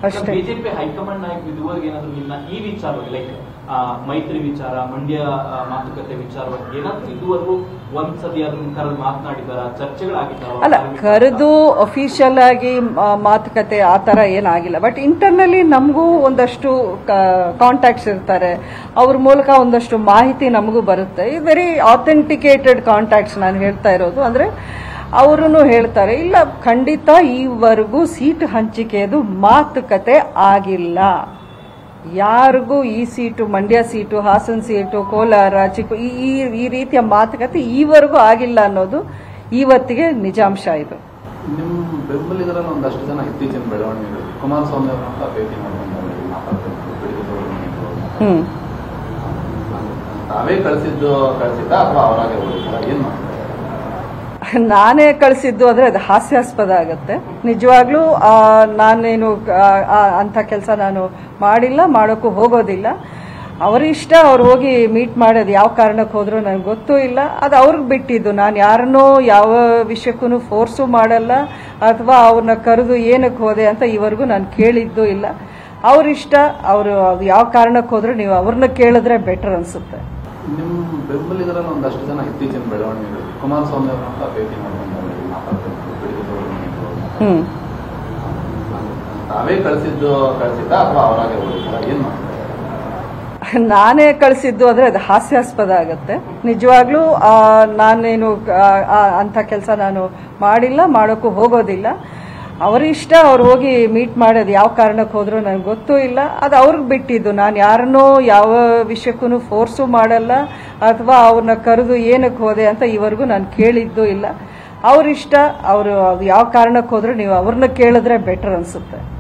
ಅಷ್ಟೇ BJP high command ನಾಯಕರು ಇದುವರೆಗೆ ಏನಾದ್ರು ನಿನ್ನ ಈ ವಿಚಾರವಾಗಿ ಲೈಕ್ ಮೈತ್ರಿ ವಿಚಾರ ಮಂಡ್ಯ ಆ, ಮಾತುಕತೆ ವಿಚಾರವಾಗಿ ಏನಾದ್ರು ಇದುವರೆಗೂ ಒಂದ್ಸತಿ ಅದ್ರ ಕರೆದು ಮಾತನಾಡಿದಾರ ಚರ್ಚೆಗಳಾಗಿದ್ದಾವ ಅಲ್ಲ ಕರೆದು ಅಫಿಷಿಯಲ್ ಆಗಿ ಆ, ಮಾತುಕತೆ ಆ ಥರ ಏನಾಗಿಲ್ಲ ಬಟ್ ಇಂಟರ್ನಲಿ ನಮಗೂ ಒಂದಷ್ಟು ಕಾಂಟ್ಯಾಕ್ಟ್ಸ್ ಇರ್ತಾರೆ ಅವ್ರ ಮೂಲಕ ಒಂದಷ್ಟು ಮಾಹಿತಿ ನಮಗೂ ಬರುತ್ತೆ ಇದು ವೆರಿ ಆಥೆಂಟಿಕೇಟೆಡ್ ಕಾಂಟ್ಯಾಕ್ಟ್ಸ್ ನಾನು ಹೇಳ್ತಾ ಇರೋದು ಅಂದರೆ ಅವರು ಹೇಳ್ತಾರೆ ಇಲ್ಲ ಖಂಡಿತ ಈವರೆಗೂ ಸೀಟ್ ಹಂಚಿಕೆಯದು ಮಾತುಕತೆ ಆಗಿಲ್ಲ ಯಾರಿಗೂ ಈ seat Mandya seat Hassan seat Kolar ಚಿಕ್ಕ ಈ ಈ- ಈ ರೀತಿಯ ಮಾತುಕತೆ ಈವರೆಗೂ ಆಗಿಲ್ಲ ಅನ್ನೋದು ಇವತ್ತಿಗೆ ನಿಜಾಂಶ ಇದು ನಿಮ್ಮ ಬೆಂಬಲಿಗರಲ್ಲಿ ಒಂದಷ್ಟು ಜನ ಇತ್ತೀಚಿನ ಬೆಳವಣಿಗೆಗಳು ಕುಮಾರಸ್ವಾಮಿ ಅವರನ್ನ ಭೇಟಿ ಮಾಡ್ಕೊಂಡು ಮಾತಾಡ್ತಾರೆ ಬಿಡುಗಡೆ ಹ್ಮ್ ತಾವೇ ಕಳಿಸಿದ್ದು ಕಳಿಸಿದ್ದ ಅಥವಾ ಅವರಾಗೆ ಹೋಗಿದ್ದ ಏನ್ ಮಾಡ್ತಾರೆ ನಾನೇ ಕಳಿಸಿದ್ದು ಅಂದ್ರೆ ಅದು ಹಾಸ್ಯಾಸ್ಪದ ಆಗುತ್ತೆ ನಿಜವಾಗ್ಲೂ ಆ, ನಾನೇನು ಆ, ಆ, ಅಂಥ ಕೆಲಸ ನಾನು ಮಾಡಿಲ್ಲ ಮಾಡೋಕ್ಕೂ ಹೋಗೋದಿಲ್ಲ ಅವ್ರ ಇಷ್ಟ ಅವ್ರು ಹೋಗಿ ಮೀಟ್ ಮಾಡೋದು ಯಾವ ಕಾರಣಕ್ಕೆ ಹೋದ್ರು ನನಗೆ ಗೊತ್ತೂ ಇಲ್ಲ ಅದು ಅವ್ರಿಗೆ ಬಿಟ್ಟಿದ್ದು ನಾನು ಯಾರನ್ನೂ ಯಾವ ವಿಷಯಕ್ಕೂ ಫೋರ್ಸು ಮಾಡಲ್ಲ ಅಥವಾ ಅವ್ರನ್ನ ಕರೆದು ಏನಕ್ಕೆ ಹೋದೆ ಅಂತ ಇವರೆಗೂ ನಾನು ಕೇಳಿದ್ದು ಇಲ್ಲ ಅವ್ರ ಇಷ್ಟ ಅವರು ಯಾವ ಕಾರಣಕ್ಕೆ ಹೋದ್ರು ನೀವು ಅವ್ರನ್ನ ಕೇಳಿದ್ರೆ ಬೆಟರ್ ಅನ್ಸುತ್ತೆ ನಿಮ್ಮ ಬೆಂಬಲಿಗರಲ್ಲಿ ಒಂದಷ್ಟು ಜನ ಇತ್ತೀಚಿನ ಬೆಳವಣಿಗೆಗಳು ಕುಮಾರಸ್ವಾಮಿ ಅವರನ್ನ ಭೇಟಿ ಮಾಡ್ಕೊಂಡು ಮಾತಾಡ್ತಾರೆ ಬಿಡುಗಡೆ ಹ್ಮ್ ತಾವೇ ಕಳಿಸಿದ್ದು ಕಳಿಸಿದ್ದ ಅಥವಾ ಅವರಾಗೆ ಹೋಗಿದ್ದ ಏನ್ ಮಾಡ್ತಾರೆ ನಾನೇ ಕಳಿಸಿದ್ದು ಅಂದ್ರೆ ಅದು ಹಾಸ್ಯಾಸ್ಪದ ಆಗುತ್ತೆ ನಿಜವಾಗ್ಲೂ ಆ, ನಾನೇನು ಆ, ಆ, ಅಂಥ ಕೆಲಸ ನಾನು ಮಾಡಿಲ್ಲ ಮಾಡೋಕ್ಕೂ ಹೋಗೋದಿಲ್ಲ ಅವ್ರ ಇಷ್ಟ ಅವ್ರು ಹೋಗಿ ಮೀಟ್ ಮಾಡೋದು ಯಾವ ಕಾರಣಕ್ಕೆ ಹೋದ್ರು ನನಗೆ ಗೊತ್ತೂ ಇಲ್ಲ ಅದು ಅವ್ರಿಗೆ ಬಿಟ್ಟಿದ್ದು ನಾನು ಯಾರನ್ನೂ ಯಾವ ವಿಷಯಕ್ಕೂ ಫೋರ್ಸು ಮಾಡಲ್ಲ ಅಥವಾ ಅವ್ರನ್ನ ಕರೆದು ಏನಕ್ಕೆ ಹೋದೆ ಅಂತ ಇವರೆಗೂ ನಾನು ಕೇಳಿದ್ದು ಇಲ್ಲ ಅವ್ರ ಇಷ್ಟ ಅವರು ಯಾವ ಕಾರಣಕ್ಕೆ ಹೋದ್ರು ನೀವು ಅವ್ರನ್ನ ಕೇಳಿದ್ರೆ ಬೆಟರ್ ಅನ್ಸುತ್ತೆ